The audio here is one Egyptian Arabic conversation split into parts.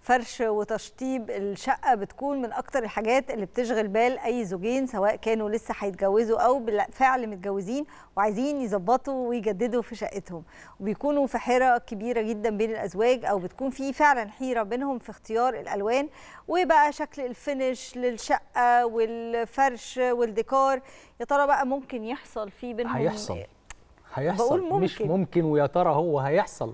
فرش وتشطيب الشقه بتكون من اكتر الحاجات اللي بتشغل بال اي زوجين سواء كانوا لسه هيتجوزوا او بالفعل متجوزين وعايزين يظبطوا ويجددوا في شقتهم وبيكونوا في حيره كبيره جدا بين الازواج او بتكون في فعلا حيره بينهم في اختيار الالوان وبقى شكل الفينش للشقه والفرش والديكور يا ترى بقى ممكن يحصل في بينهم هيحصل هيحصل بقول ممكن. مش ممكن ويا ترى هو هيحصل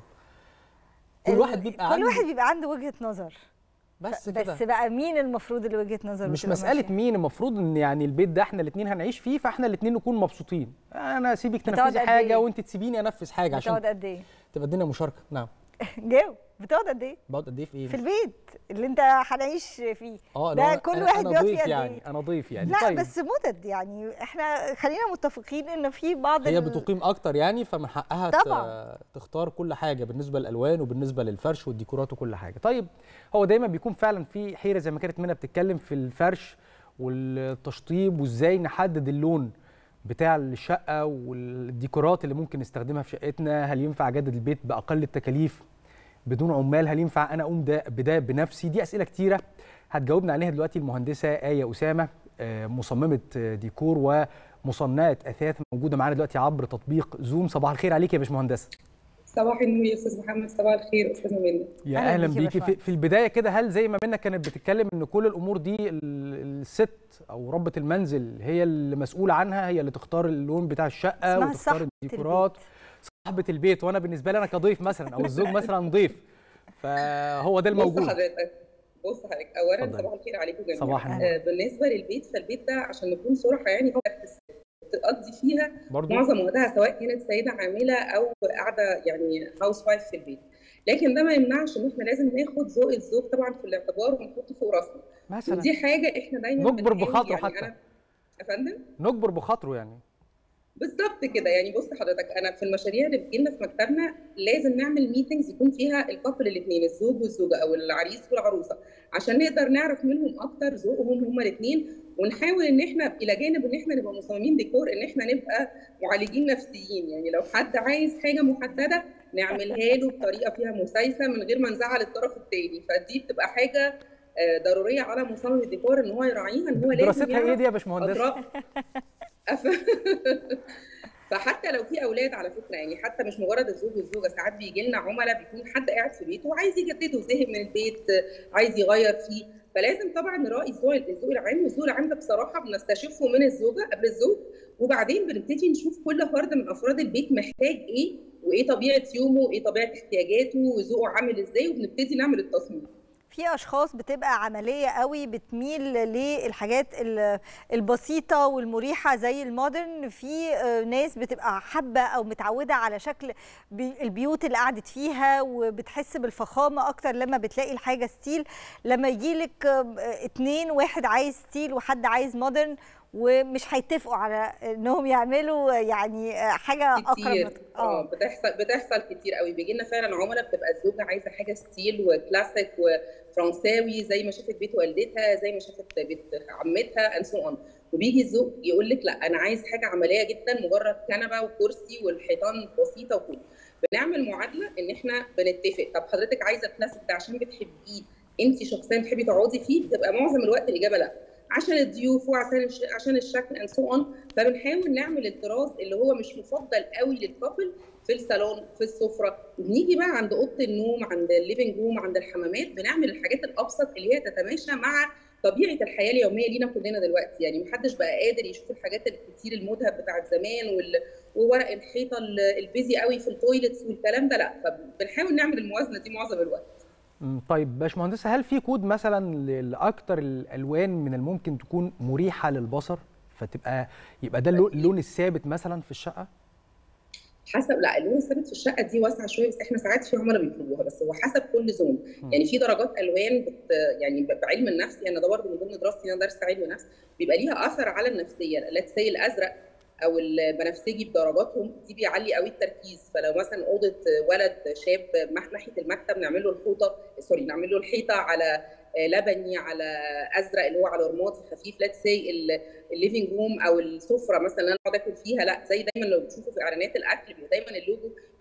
كل ال- واحد بيبقى كل عنده واحد بيبقى عنده وجهه نظر بس بس كده بقى مين المفروض اللي وجهه نظر مش بتبقى مسألة ماشية؟ مين المفروض ان يعني البيت ده احنا الاثنين هنعيش فيه فاحنا الاثنين نكون مبسوطين انا اسيبك بتقعد تنفذي قد حاجة إيه؟ وانت تسيبيني انفذ حاجة عشان بتقعد قد ايه؟ تبقى الدنيا مشاركة نعم جاوب بتقعد قد ايه؟ بقعد قد ايه في ايه في البيت اللي انت هنعيش فيه اه ده لو كل أنا- واحد انا بيقعد ضيف فيه قد يعني ايه؟ انا ضيف يعني لا طيب بس مدد يعني احنا خلينا متفقين ان في بعض هي ال- بتقيم اكتر يعني فمن حقها ت- طبعاً. تختار كل حاجه بالنسبه للالوان وبالنسبه للفرش والديكورات وكل حاجه طيب هو دايما بيكون فعلا في حيره زي ما كانت منى بتتكلم في الفرش والتشطيب وازاي نحدد اللون بتاع الشقه والديكورات اللي ممكن نستخدمها في شقتنا هل ينفع اجدد البيت باقل التكاليف بدون عمال هل ينفع انا اقوم ده بده بنفسي دي اسئله كتيره هتجاوبنا عليها دلوقتي المهندسه ايه اسامه آه، مصممه آه، ديكور ومصنعه اثاث موجوده معانا دلوقتي عبر تطبيق زوم صباح الخير عليك يا باشمهندسه صباح النور يا استاذ محمد صباح الخير استاذه منى يا أهلاً اهلا بيكي يا بيكي في, باشمهندس. في البدايه كده هل زي ما منى كانت بتتكلم ان كل الامور دي ال- الست او ربة المنزل هي اللي مسؤوله عنها هي اللي تختار اللون بتاع الشقه اسمها وتختار صاحبة الديكورات البيت. صاحبه البيت وانا بالنسبه لي انا كضيف مثلا او الزوج مثلا ضيف فهو ده بص الموجود حضرتك بص حضرتك اولا اتفضلي. صباح الخير عليكم جميعا صباح النور. آه بالنسبه للبيت فالبيت ده عشان نكون صراحه يعني هو تقضي فيها برضو معظم وقتها سواء كانت سيده عامله او قاعده يعني هاوس وايف في البيت لكن ده ما يمنعش ان احنا لازم ناخد ذوق الزوج طبعا في الاعتبار ونحطه فوق راسنا مثلا ودي حاجه احنا دايما نجبر بنحاول بخاطره يعني حتى. أنا- يا فندم نجبر بخاطره يعني بالظبط كده يعني بص حضرتك انا في المشاريع اللي بتجيلنا في مكتبنا لازم نعمل ميتنجز يكون فيها الكابل الاثنين الزوج والزوجه او العريس والعروسه عشان نقدر نعرف منهم اكتر ذوقهم هما الاثنين ونحاول ان احنا الى جانب ان احنا نبقى مصممين ديكور ان احنا نبقى معالجين نفسيين يعني لو حد عايز حاجه محدده نعملها له بطريقه فيها مسايسه من غير ما نزعل الطرف الثاني فدي بتبقى حاجه آه، ضروريه على مصمم الديكور ان هو يراعيها ان هو لازم دراستها ايه يعرف دي يا باشمهندسه أطراف أف... فحتى لو في اولاد على فكره يعني حتى مش مجرد الزوج والزوجه ساعات بيجي لنا عملاء بيكون حد قاعد في بيته وعايز يجدده زهق من البيت عايز يغير فيه فلازم طبعا نراعي الذوق الذوق العام والذوق العام ده بصراحه بنستشفه من الزوجه قبل الزوج وبعدين بنبتدي نشوف كل فرد من افراد البيت محتاج ايه وايه طبيعه يومه وايه طبيعه احتياجاته وذوقه عامل ازاي وبنبتدي نعمل التصميم في اشخاص بتبقى عمليه قوي بتميل للحاجات ال- البسيطه والمريحه زي المودرن في آه، ناس بتبقى حابه او متعوده على شكل بي- البيوت اللي قعدت فيها وبتحس بالفخامه اكتر لما بتلاقي الحاجه ستيل لما يجي لك اتنين واحد عايز ستيل وحد عايز مودرن ومش هيتفقوا على انهم يعملوا يعني آه، حاجه كتير اقرب اه بتحصل بتحصل كتير قوي بيجي لنا فعلا عملاء بتبقى الزوجه عايزه حاجه ستيل وكلاسيك وفرنساوي زي ما شافت بيت والدتها زي ما شافت بيت عمتها اند سو اون وبيجي الزوج يقول لك لا انا عايز حاجه عمليه جدا مجرد كنبه وكرسي والحيطان بسيطه وكده بنعمل معادله ان احنا بنتفق طب حضرتك عايزه الكلاسيك ده عشان بتحبيه انت شخصيا بتحبي تقعدي فيه بتبقى معظم الوقت الاجابه لا عشان الضيوف وعشان الش... عشان الشكل اند سو اون فبنحاول نعمل الطراز اللي هو مش مفضل قوي للكابل في الصالون في السفره بنيجي بقى عند اوضه النوم عند الليفنج روم عند الحمامات بنعمل الحاجات الابسط اللي هي تتماشى مع طبيعه الحياه اليوميه لينا كلنا دلوقتي يعني محدش بقى قادر يشوف الحاجات الكتير المذهب بتاعت زمان وال... وورق الحيطه ال- البيزي قوي في التويلتس والكلام ده لا فبنحاول نعمل الموازنه دي معظم الوقت مم، طيب باشمهندسه هل في كود مثلا ل- لاكتر الالوان من الممكن تكون مريحه للبصر فتبقى يبقى ده اللو- اللون الثابت مثلا في الشقه حسب لا اللون الثابت في الشقه دي واسعه شويه بس احنا ساعات في عملاء بيطلبوها بس هو حسب كل زون مم. يعني في درجات الوان بت يعني ب- بعلم النفس يعني ده برضه من ضمن دراستي انا دارسه علم نفس بيبقى ليها اثر على النفسيه لا سي الازرق او البنفسجي بدرجاتهم دي بيعلي قوي التركيز فلو مثلا اوضه ولد شاب مح- ناحيه المكتب نعمل له الحوطه سوري نعمل له الحيطه على آه، لبني على ازرق اللي هو على رمادي خفيف لا سي الليفنج روم او السفره مثلا اللي انا اقعد اكل فيها لا زي دايما لو بتشوفوا في اعلانات الاكل بيبقى دايما اللوجو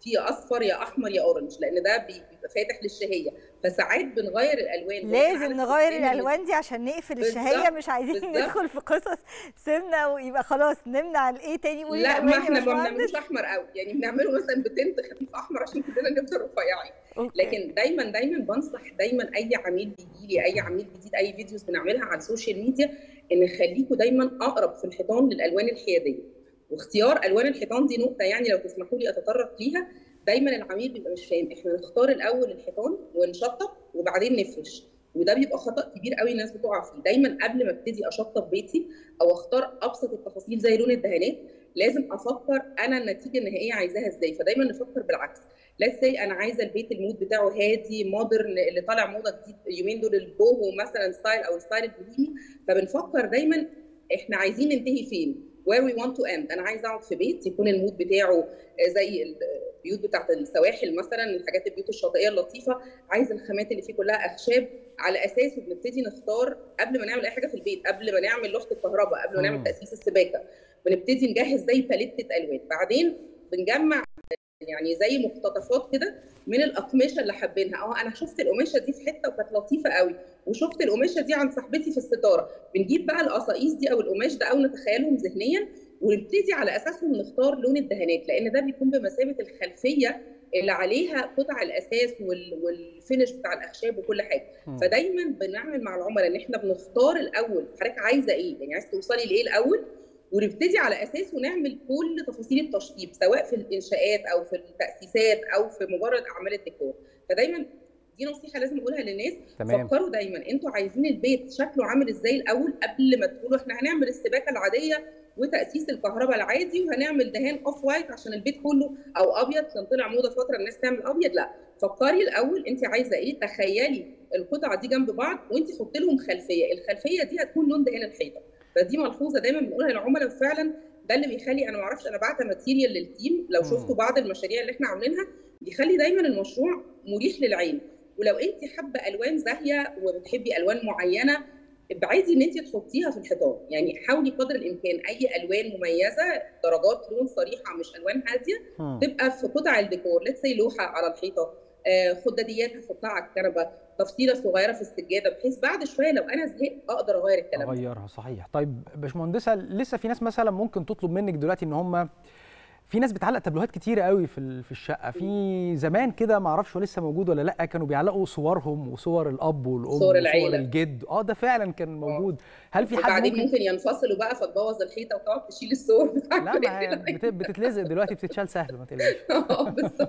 في اصفر يا احمر يا اورنج لان ده بيبقى فاتح للشهيه فساعات بنغير الالوان لازم نغير الالوان دي عشان نقفل الشهيه مش عايزين بالزبط. ندخل في قصص سمنه ويبقى خلاص نمنع الايه تاني لا ما احنا ما بنعملوش احمر قوي يعني بنعمله مثلا بتنت خفيف احمر عشان كلنا نفضل رفيعين لكن دايما دايما بنصح دايما اي عميل بيجي لي اي عميل جديد اي فيديوز بنعملها على السوشيال ميديا ان خليكم دايما اقرب في الحيطان للالوان الحياديه واختيار الوان الحيطان دي نقطه يعني لو تسمحوا لي اتطرق ليها دايما العميل بيبقى مش فاهم احنا نختار الاول الحيطان ونشطب وبعدين نفرش وده بيبقى خطا كبير قوي الناس بتقع فيه دايما قبل ما ابتدي اشطب بيتي او اختار ابسط التفاصيل زي لون الدهانات لازم افكر انا النتيجه النهائيه عايزاها ازاي فدايما نفكر بالعكس لا سي انا عايزه البيت المود بتاعه هادي مودرن اللي طالع موضه جديد اليومين دول البوهو مثلا ستايل او الستايل البوهيمي فبنفكر دايما احنا عايزين ننتهي فين where we want to end انا عايزه اقعد في بيت يكون المود بتاعه زي البيوت بتاعت السواحل مثلا الحاجات البيوت الشاطئيه اللطيفه عايز الخامات اللي فيه كلها اخشاب على اساسه بنبتدي نختار قبل ما نعمل اي حاجه في البيت قبل ما نعمل لوحه الكهرباء قبل ما نعمل تاسيس السباكه بنبتدي نجهز زي باليته الوان بعدين بنجمع يعني زي مقتطفات كده من الاقمشه اللي حابينها اه انا شفت القماشه دي في حته وكانت لطيفه قوي وشفت القماشه دي عند صاحبتي في الستاره بنجيب بقى القصاقيس دي او القماش ده او نتخيلهم ذهنيا ونبتدي على اساسهم نختار لون الدهانات لان ده بيكون بمثابه الخلفيه اللي عليها قطع الاساس والفينش بتاع الاخشاب وكل حاجه م. فدايما بنعمل مع العملاء ان احنا بنختار الاول حضرتك عايزه ايه يعني عايز توصلي لايه الاول ونبتدي على اساسه نعمل كل تفاصيل التشطيب سواء في الانشاءات او في التاسيسات او في مجرد اعمال الديكور فدايما دي نصيحه لازم اقولها للناس تمام. فكروا دايما انتوا عايزين البيت شكله عامل ازاي الاول قبل ما تقولوا احنا هنعمل السباكه العاديه وتاسيس الكهرباء العادي وهنعمل دهان اوف وايت عشان البيت كله او ابيض كان طلع موضه فتره الناس تعمل ابيض لا فكري الاول انت عايزه ايه تخيلي القطع دي جنب بعض وانت حطي لهم خلفيه الخلفيه دي هتكون لون دهان الحيطه فدي ملحوظه دايما بنقولها للعملاء فعلا ده اللي بيخلي انا ما اعرفش انا بعت ماتيريال للتيم لو شفتوا بعض المشاريع اللي احنا عاملينها بيخلي دايما المشروع مريح للعين ولو انت حابه الوان زاهيه وبتحبي الوان معينه ابعدي ان انت تحطيها في الحيطان يعني حاولي قدر الامكان اي الوان مميزه درجات لون صريحه مش الوان هاديه تبقى في قطع الديكور ليتس سي لوحه على الحيطه آه خداديات هحطها على الكنبه تفصيله صغيره في السجاده بحيث بعد شويه لو انا زهقت اقدر اغير الكلام اغيرها صحيح طيب باشمهندسه لسه في ناس مثلا ممكن تطلب منك دلوقتي ان هم في ناس بتعلق تابلوهات كتيره قوي في في الشقه في زمان كده ما اعرفش هو لسه موجود ولا لا كانوا بيعلقوا صورهم وصور الاب والام صور العيله وصور الجد اه ده فعلا كان موجود هل في حد بعدين ممكن, ممكن ينفصلوا بقى فتبوظ الحيطه وتقعد تشيل الصور لا ما بت... بتتلزق دلوقتي بتتشال سهل ما تقلقيش اه بالظبط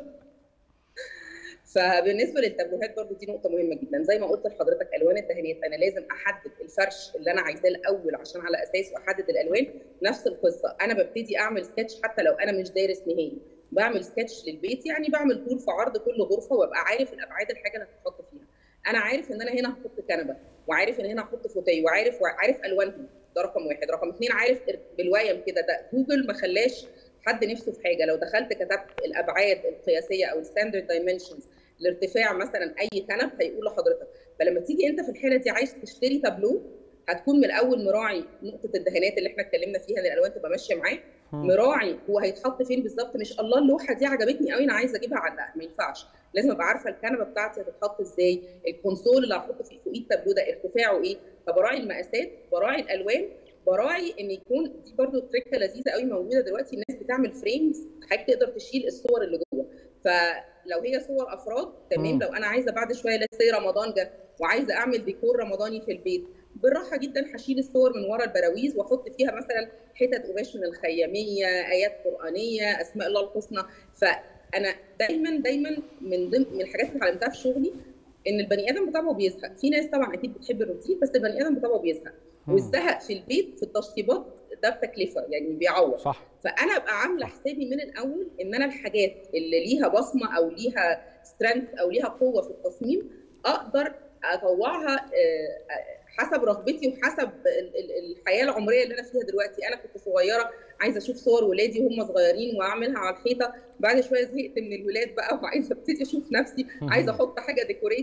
فبالنسبه للتابلوهات برضو دي نقطه مهمه جدا زي ما قلت لحضرتك الوان الدهانات انا لازم احدد الفرش اللي انا عايزاه الاول عشان على اساسه احدد الالوان نفس القصه انا ببتدي اعمل سكتش حتى لو انا مش دارس نهائي بعمل سكتش للبيت يعني بعمل طول في عرض كل غرفه وابقى عارف الابعاد الحاجه اللي هتتحط فيها انا عارف ان انا هنا هحط كنبه وعارف ان هنا هحط فوتيه وعارف وعارف الوانهم ده رقم واحد رقم اثنين عارف بالويم كده ده جوجل ما خلاش حد نفسه في حاجه لو دخلت كتبت الابعاد القياسيه او الستاندرد دايمنشنز لارتفاع مثلا اي كنب هيقول لحضرتك فلما تيجي انت في الحاله دي عايز تشتري تابلو هتكون من الاول مراعي نقطه الدهانات اللي احنا اتكلمنا فيها ان الالوان تبقى ماشيه معاه مراعي هو هيتحط فين بالظبط مش الله اللوحه دي عجبتني قوي انا عايزه اجيبها علقها ما ينفعش لازم ابقى عارفه الكنبه بتاعتي هتتحط ازاي الكونسول اللي هحط فيه فوقيه التابلو ده ارتفاعه ايه فبراعي المقاسات براعي الالوان براعي ان يكون دي برده تريكه لذيذه قوي موجوده دلوقتي الناس بتعمل فريمز حضرتك تقدر تشيل الصور اللي جوه فلو هي صور افراد تمام لو انا عايزه بعد شويه لسه رمضان جه وعايزه اعمل ديكور رمضاني في البيت بالراحه جدا هشيل الصور من ورا البراويز واحط فيها مثلا حتت قماش من الخياميه ايات قرانيه اسماء الله الحسنى فانا دايما دايما من ضمن من الحاجات اللي اتعلمتها في شغلي ان البني ادم بطبعه بيزهق في ناس طبعا اكيد بتحب الروتين بس البني ادم بطبعه بيزهق والزهق في البيت في التشطيبات ده بتكلفه يعني بيعوض صح فانا ابقى عامله حسابي من الاول ان انا الحاجات اللي ليها بصمه او ليها سترينث او ليها قوه في التصميم اقدر اطوعها حسب رغبتي وحسب الحياه العمريه اللي انا فيها دلوقتي انا كنت صغيره عايزه اشوف صور ولادي وهم صغيرين واعملها على الحيطه بعد شويه زهقت من الولاد بقى وعايزه ابتدي اشوف نفسي عايزه احط حاجه ديكوريتيف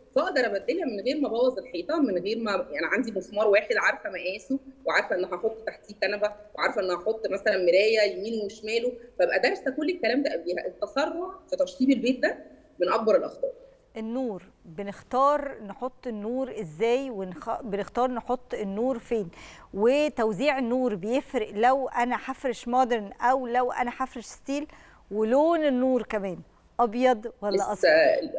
فاقدر ابدلها من غير ما ابوظ الحيطه من غير ما يعني عندي مسمار واحد عارفه مقاسه وعارفه ان هحط تحتيه كنبه وعارفه ان هحط مثلا مرايه يمين وشماله فابقى دارسه كل الكلام ده قبليها التسرع في تشطيب البيت ده من اكبر الاخطاء النور بنختار نحط النور ازاي وبنختار نحط النور فين وتوزيع النور بيفرق لو انا هفرش مودرن او لو انا هفرش ستيل ولون النور كمان ابيض ولا لسه اصفر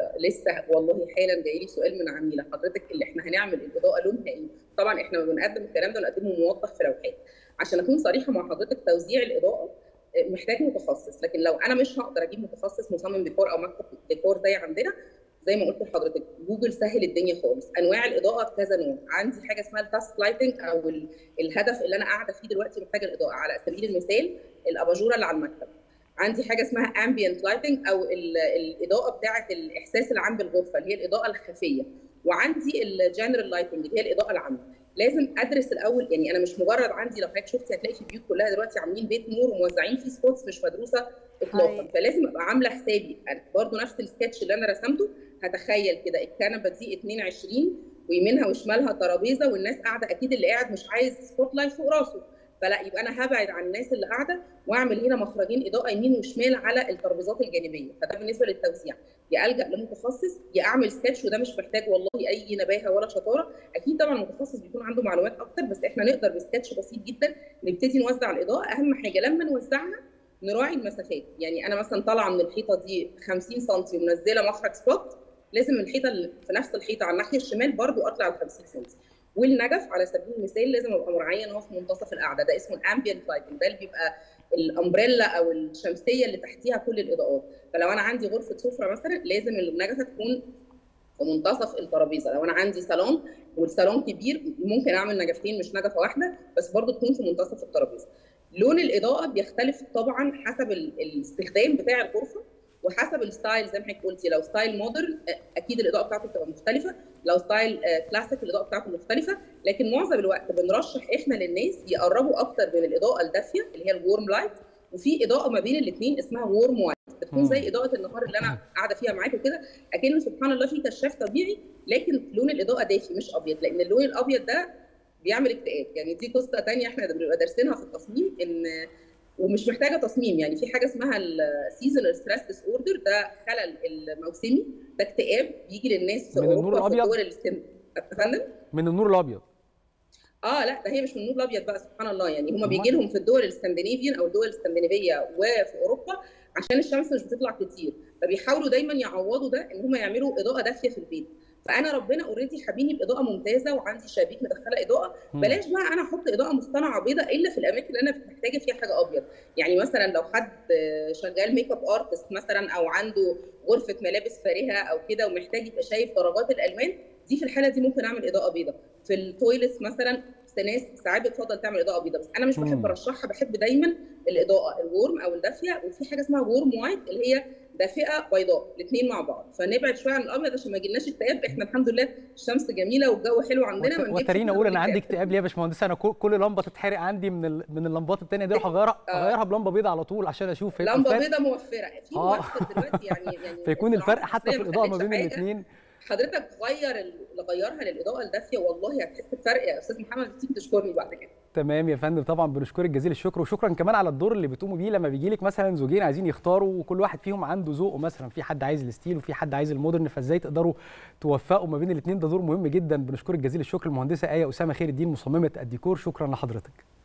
لسه والله حالا جاي لي سؤال من عميله حضرتك اللي احنا هنعمل الاضاءه لونها ايه طبعا احنا بنقدم الكلام ده بنقدمه موضح في لوحات عشان اكون صريحه مع حضرتك توزيع الاضاءه محتاج متخصص لكن لو انا مش هقدر اجيب متخصص مصمم ديكور او مكتب ديكور زي عندنا زي ما قلت لحضرتك جوجل سهل الدنيا خالص انواع الاضاءه بكذا نوع عندي حاجه اسمها التاسك لايتنج او الهدف اللي انا قاعده فيه دلوقتي محتاجه الاضاءه على سبيل المثال الاباجوره اللي على المكتب عندي حاجه اسمها امبيانت لايتنج او الاضاءه بتاعه الاحساس العام بالغرفه اللي هي الاضاءه الخفيه وعندي الجنرال لايتنج اللي هي الاضاءه العامه لازم ادرس الاول يعني انا مش مجرد عندي لو حضرتك شفتي هتلاقي في البيوت كلها دلوقتي عاملين بيت نور وموزعين فيه سبوتس مش مدروسه اطلاقا فلازم ابقى عامله حسابي برضو نفس السكتش اللي انا رسمته هتخيل كده الكنبه دي 22 ويمينها وشمالها ترابيزه والناس قاعده اكيد اللي قاعد مش عايز سبوت لايت فوق راسه فلا يبقى انا هبعد عن الناس اللي قاعده واعمل هنا مخرجين اضاءه يمين وشمال على الترابيزات الجانبيه فده بالنسبه للتوزيع يا الجا لمتخصص يا اعمل سكتش وده مش محتاج والله اي نباهه ولا شطاره اكيد طبعا المتخصص بيكون عنده معلومات اكتر بس احنا نقدر بسكتش بسيط جدا نبتدي نوزع الاضاءه اهم حاجه لما نوزعها نراعي المسافات يعني انا مثلا طالعه من الحيطه دي 50 سم ومنزله مخرج سبوت لازم الحيطه اللي في نفس الحيطه على الناحيه الشمال برضو اطلع ل 50 سم والنجف على سبيل المثال لازم ابقى مراعيه ان هو في منتصف القعده ده اسمه الامبيانت لايتنج ده اللي بيبقى الامبريلا او الشمسيه اللي تحتيها كل الاضاءات فلو انا عندي غرفه سفره مثلا لازم النجفه تكون في منتصف الترابيزه لو انا عندي صالون والصالون كبير ممكن اعمل نجفتين مش نجفه واحده بس برضو تكون في منتصف الترابيزه لون الاضاءه بيختلف طبعا حسب الاستخدام بتاع الغرفه وحسب الستايل زي ما حضرتك قلتي لو ستايل مودرن اكيد الاضاءه بتاعته بتبقى مختلفه لو ستايل كلاسيك الاضاءه بتاعته مختلفه لكن معظم الوقت بنرشح احنا للناس يقربوا اكتر من الاضاءه الدافيه اللي هي الورم لايت وفي اضاءه ما بين الاثنين اسمها وورم وايت بتكون زي اضاءه النهار اللي انا قاعده فيها معاكم كده اكنه سبحان الله في كشاف طبيعي لكن لون الاضاءه دافي مش ابيض لان اللون الابيض ده بيعمل اكتئاب يعني دي قصه ثانيه احنا بنبقى دارسينها في التصميم ان ومش محتاجه تصميم يعني في حاجه اسمها السيزونال ستريس ديس اوردر ده خلل الموسمي ده اكتئاب بيجي للناس في من النور اوروبا في الأبيض؟ الدول الاسكن فندم من النور الابيض اه لا ده هي مش من النور الابيض بقى سبحان الله يعني هم أمال؟ بيجي لهم في الدول الاسكندنافيان او الدول الاسكندنافيه وفي اوروبا عشان الشمس مش بتطلع كتير فبيحاولوا دايما يعوضوا ده ان هم يعملوا اضاءه دافيه في البيت فانا ربنا اوريدي حابيني باضاءه ممتازه وعندي شبابيك مدخله اضاءه مم. بلاش بقى انا احط اضاءه مصطنعه بيضاء الا في الاماكن اللي انا محتاجه فيها حاجه ابيض يعني مثلا لو حد شغال ميك اب ارتست مثلا او عنده غرفه ملابس فارهه او كده ومحتاج يبقى شايف درجات الالوان دي في الحاله دي ممكن اعمل اضاءه بيضاء في التويلتس مثلا ناس ساعات بتفضل تعمل اضاءه بيضاء بس انا مش بحب مم. ارشحها بحب دايما الاضاءه الورم او الدافيه وفي حاجه اسمها وورم وايت اللي هي دافئه بيضاء الاثنين مع بعض فنبعد شويه عن الابيض عشان ما يجيلناش اكتئاب احنا الحمد لله الشمس جميله والجو حلو عندنا ما نجيبش وتريني فيه اقول انا عندي اكتئاب. اكتئاب ليه يا باشمهندس انا كل كل لمبه تتحرق عندي من ال... من اللمبات التانيه دي اروح اغيرها آه. اغيرها بلمبه بيضاء على طول عشان اشوف هيبقى لمبه الفرق. بيضاء موفره في آه. موفر دلوقتي يعني يعني فيكون الصناعات الفرق حتى في المصرية الاضاءه ما خدتش بين حاجة. الاثنين حضرتك غير ال- غيرها للاضاءه الدافيه والله هتحس بفرق يا استاذ محمد تيجي تشكرني بعد كده تمام يا فندم طبعا بنشكرك جزيل الشكر وشكرا كمان على الدور اللي بتقوموا بيه لما بيجي لك مثلا زوجين عايزين يختاروا وكل واحد فيهم عنده ذوقه مثلا في حد عايز الستيل وفي حد عايز المودرن فازاي تقدروا توفقوا ما بين الاثنين ده دور مهم جدا بنشكرك جزيل الشكر المهندسه ايه اسامه خير الدين مصممه الديكور شكرا لحضرتك